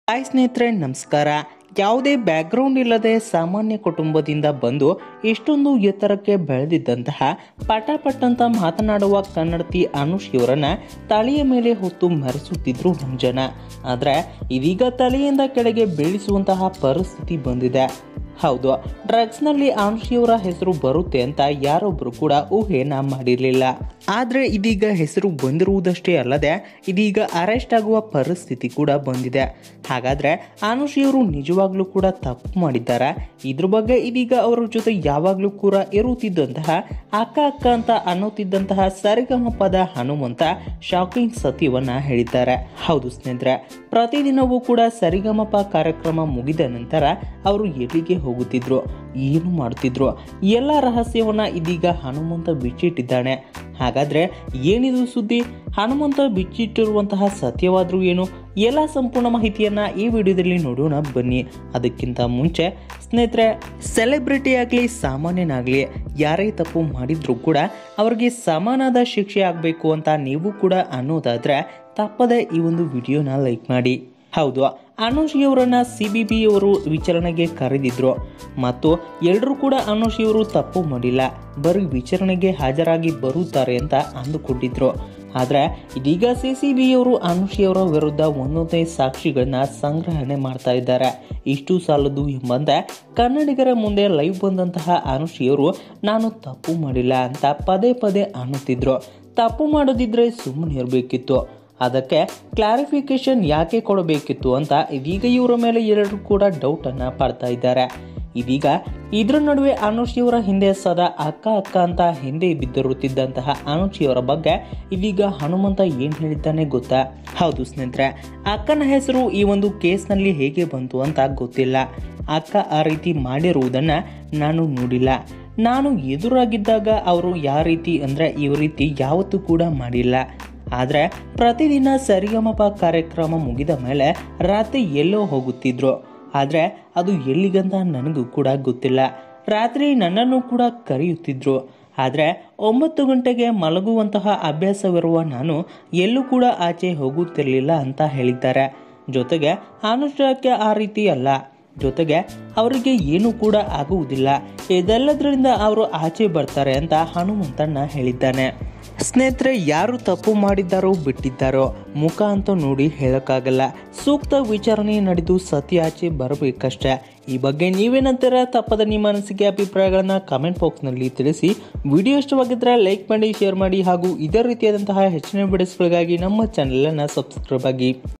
hi ಸ್ನೇಹಿತರೆ ನಮಸ್ಕಾರ ಯಾವುದೇ ಬ್ಯಾಕ್ಗ್ರೌಂಡ್ ಇಲ್ಲದೆ ಸಾಮಾನ್ಯ ಕುಟುಂಬದಿಂದ ಬಂದು ಇಷ್ಟೊಂದು ಎತ್ತರಕ್ಕೆ ಬೆಳೆದಿದ್ದಂತಹ ಪಟ ಪಟ್ ಅಂತ ಮಾತನಾಡುವ ಕನ್ನಡತಿ ಅನುಷ್ ಇವರನ್ನ ತಲೆಯ ಮೇಲೆ ಹೊತ್ತು ಮೆರೆಸುತ್ತಿದ್ರು ನಮ್ಮ ಜನ ಆದರೆ ಇದೀಗ ತಲೆಯಿಂದ ಕೆಳಗೆ ಬೀಳಿಸುವಂತಹ ಪರಿಸ್ಥಿತಿ ಬಂದಿದೆ ಹೌದು ಡ್ರಗ್ಸ್ನಲ್ಲಿ ಆಂಶಿಯವರ ಹೆಸರು ಬರುತ್ತೆ ಅಂತ ಯಾರೊಬ್ಬರು ಕೂಡ ಊಹೆನ ಮಾಡಿರಲಿಲ್ಲ ಆದರೆ ಇದೀಗ ಹೆಸರು ಬಂದಿರುವುದಷ್ಟೇ ಅಲ್ಲದೆ ಇದೀಗ ಅರೆಸ್ಟ್ ಆಗುವ ಪರಿಸ್ಥಿತಿ ಕೂಡ ಬಂದಿದೆ ಹಾಗಾದ್ರೆ ಆನುಷಿಯವರು ನಿಜವಾಗ್ಲೂ ಕೂಡ ತಪ್ಪು ಮಾಡಿದ್ದಾರಾ ಇದ್ರ ಬಗ್ಗೆ ಇದೀಗ ಅವರ ಜೊತೆ ಯಾವಾಗಲೂ ಕೂಡ ಇರುತ್ತಿದ್ದಂತಹ ಅಕ್ಕ ಅಕ್ಕ ಅಂತ ಅನ್ನುತ್ತಿದ್ದಂತಹ ಸರಿಗಮಪದ ಹನುಮಂತ ಶಾಕಿಂಗ್ ಸತ್ಯವನ್ನ ಹೇಳಿದ್ದಾರೆ ಹೌದು ಸ್ನೇಹಿತರೆ ಪ್ರತಿದಿನವೂ ಕೂಡ ಸರಿಗಮಪ ಕಾರ್ಯಕ್ರಮ ಮುಗಿದ ನಂತರ ಅವರು ಎಲ್ಲಿಗೆ ಹೋಗುತ್ತಿದ್ರು ಏನು ಮಾಡ್ತಿದ್ರು ಎಲ್ಲ ರಹಸ್ಯವನ್ನ ಇದೀಗ ಹನುಮಂತ ಬಿಚ್ಚಿಟ್ಟಿದ್ದಾನೆ ಹಾಗಾದ್ರೆ ಏನಿದು ಸುದ್ದಿ ಹನುಮಂತ ಬಿಚ್ಚಿಟ್ಟಿರುವಂತಹ ಸತ್ಯವಾದ್ರೂ ಏನು ಎಲ್ಲ ಸಂಪೂರ್ಣ ಮಾಹಿತಿಯನ್ನ ಈ ವಿಡಿಯೋದಲ್ಲಿ ನೋಡೋಣ ಬನ್ನಿ ಅದಕ್ಕಿಂತ ಮುಂಚೆ ಸ್ನೇಹಿತರೆ ಸೆಲೆಬ್ರಿಟಿ ಆಗಲಿ ಸಾಮಾನ್ಯನಾಗಲಿ ಯಾರೇ ತಪ್ಪು ಮಾಡಿದ್ರು ಕೂಡ ಅವ್ರಿಗೆ ಸಮಾನಾದ ಶಿಕ್ಷೆ ಆಗಬೇಕು ಅಂತ ನೀವು ಕೂಡ ಅನ್ನೋದಾದ್ರೆ ತಪ್ಪದೆ ಈ ಒಂದು ವಿಡಿಯೋನ ಲೈಕ್ ಮಾಡಿ ಹೌದು ಅನುಷಿಯವರನ್ನ ಸಿ ಬಿ ಬಿ ಅವರು ವಿಚಾರಣೆಗೆ ಕರೆದಿದ್ರು ಮತ್ತು ಎಲ್ಲರೂ ಕೂಡ ಅನುಷಿಯವರು ತಪ್ಪು ಮಾಡಿಲ್ಲ ಬರೀ ವಿಚಾರಣೆಗೆ ಹಾಜರಾಗಿ ಬರುತ್ತಾರೆ ಅಂತ ಅಂದುಕೊಂಡಿದ್ರು ಆದರೆ ಇದೀಗ ಸಿ ಸಿ ಬಿ ಅವರು ಅನುಷಿಯವರ ವಿರುದ್ಧ ಒಂದೊಂದೇ ಸಾಕ್ಷಿಗಳನ್ನ ಸಂಗ್ರಹಣೆ ಮಾಡ್ತಾ ಇದ್ದಾರೆ ಇಷ್ಟು ಸಾಲದು ಎಂಬಂತೆ ಕನ್ನಡಿಗರ ಮುಂದೆ ಲೈವ್ ಬಂದಂತಹ ಅನುಷಿಯವರು ನಾನು ತಪ್ಪು ಮಾಡಿಲ್ಲ ಅಂತ ಪದೇ ಪದೇ ಅನ್ನುತ್ತಿದ್ರು ತಪ್ಪು ಮಾಡೋದಿದ್ರೆ ಸುಮ್ಮನೆ ಇರಬೇಕಿತ್ತು ಅದಕ್ಕೆ ಕ್ಲಾರಿಫಿಕೇಶನ್ ಯಾಕೆ ಕೊಡಬೇಕಿತ್ತು ಅಂತ ಇದೀಗ ಇವರ ಮೇಲೆ ಎಲ್ಲರೂ ಕೂಡ ಡೌಟ್ ಅನ್ನ ಪಡ್ತಾ ಇದ್ದಾರೆ ಇದೀಗ ಇದ್ರ ನಡುವೆ ಅನುಷಿಯವರ ಹಿಂದೆ ಸದಾ ಅಕ್ಕ ಅಕ್ಕ ಅಂತ ಹಿಂದೆ ಬಿದ್ದಿರುತ್ತಿದ್ದಂತಹ ಅನುಷಿಯವರ ಬಗ್ಗೆ ಇದೀಗ ಹನುಮಂತ ಏನ್ ಹೇಳಿದ್ದಾನೆ ಗೊತ್ತಾ ಹೌದು ಸ್ನೇಹಿತರೆ ಅಕ್ಕನ ಹೆಸರು ಈ ಒಂದು ಕೇಸ್ನಲ್ಲಿ ಹೇಗೆ ಬಂತು ಅಂತ ಗೊತ್ತಿಲ್ಲ ಅಕ್ಕ ಆ ರೀತಿ ಮಾಡಿರುವುದನ್ನ ನಾನು ನೋಡಿಲ್ಲ ನಾನು ಎದುರಾಗಿದ್ದಾಗ ಅವರು ಯಾವ ರೀತಿ ಅಂದ್ರೆ ಈ ರೀತಿ ಯಾವತ್ತೂ ಕೂಡ ಮಾಡಿಲ್ಲ ಆದರೆ ಪ್ರತಿದಿನ ಸರಿಗಮಪ ಕಾರ್ಯಕ್ರಮ ಮುಗಿದ ಮೇಲೆ ರಾತ್ರಿ ಎಲ್ಲೋ ಹೋಗುತ್ತಿದ್ರು ಆದರೆ ಅದು ಎಲ್ಲಿಗಂತ ನನಗೂ ಕೂಡ ಗೊತ್ತಿಲ್ಲ ರಾತ್ರಿ ನನ್ನನ್ನು ಕೂಡ ಕರೆಯುತ್ತಿದ್ರು ಆದರೆ ಒಂಬತ್ತು ಗಂಟೆಗೆ ಮಲಗುವಂತಹ ಅಭ್ಯಾಸವಿರುವ ನಾನು ಎಲ್ಲೂ ಕೂಡ ಆಚೆ ಹೋಗುತ್ತಿರಲಿಲ್ಲ ಅಂತ ಹೇಳಿದ್ದಾರೆ ಜೊತೆಗೆ ಅನುಷ್ಠಾನಕ್ಕೆ ಆ ರೀತಿ ಅಲ್ಲ ಜೊತೆಗೆ ಅವರಿಗೆ ಏನೂ ಕೂಡ ಆಗುವುದಿಲ್ಲ ಇದೆಲ್ಲದರಿಂದ ಅವರು ಆಚೆ ಬರ್ತಾರೆ ಅಂತ ಹನುಮಂತಣ್ಣ ಹೇಳಿದ್ದಾನೆ ಸ್ನೇಹಿತರೆ ಯಾರು ತಪ್ಪು ಮಾಡಿದ್ದಾರೋ ಬಿಟ್ಟಿದ್ದಾರೋ ಮುಖ ಅಂತ ನೋಡಿ ಹೇಳೋಕ್ಕಾಗಲ್ಲ ಸೂಕ್ತ ವಿಚಾರಣೆ ನಡೆದು ಸತ್ಯ ಆಚೆ ಬರಬೇಕಷ್ಟೇ ಈ ಬಗ್ಗೆ ನೀವೇನಂತೀರ ತಪ್ಪದ ನಿಮ್ಮ ಮನಸ್ಸಿಗೆ ಅಭಿಪ್ರಾಯಗಳನ್ನ ಕಮೆಂಟ್ ಬಾಕ್ಸ್ನಲ್ಲಿ ತಿಳಿಸಿ ವಿಡಿಯೋ ಇಷ್ಟವಾಗಿದ್ದರೆ ಲೈಕ್ ಮಾಡಿ ಶೇರ್ ಮಾಡಿ ಹಾಗೂ ಇದೇ ರೀತಿಯಾದಂತಹ ಹೆಚ್ಚಿನ ವಿಡಿಯೋಸ್ಗಳಿಗಾಗಿ ನಮ್ಮ ಚಾನಲನ್ನು ಸಬ್ಸ್ಕ್ರೈಬ್ ಆಗಿ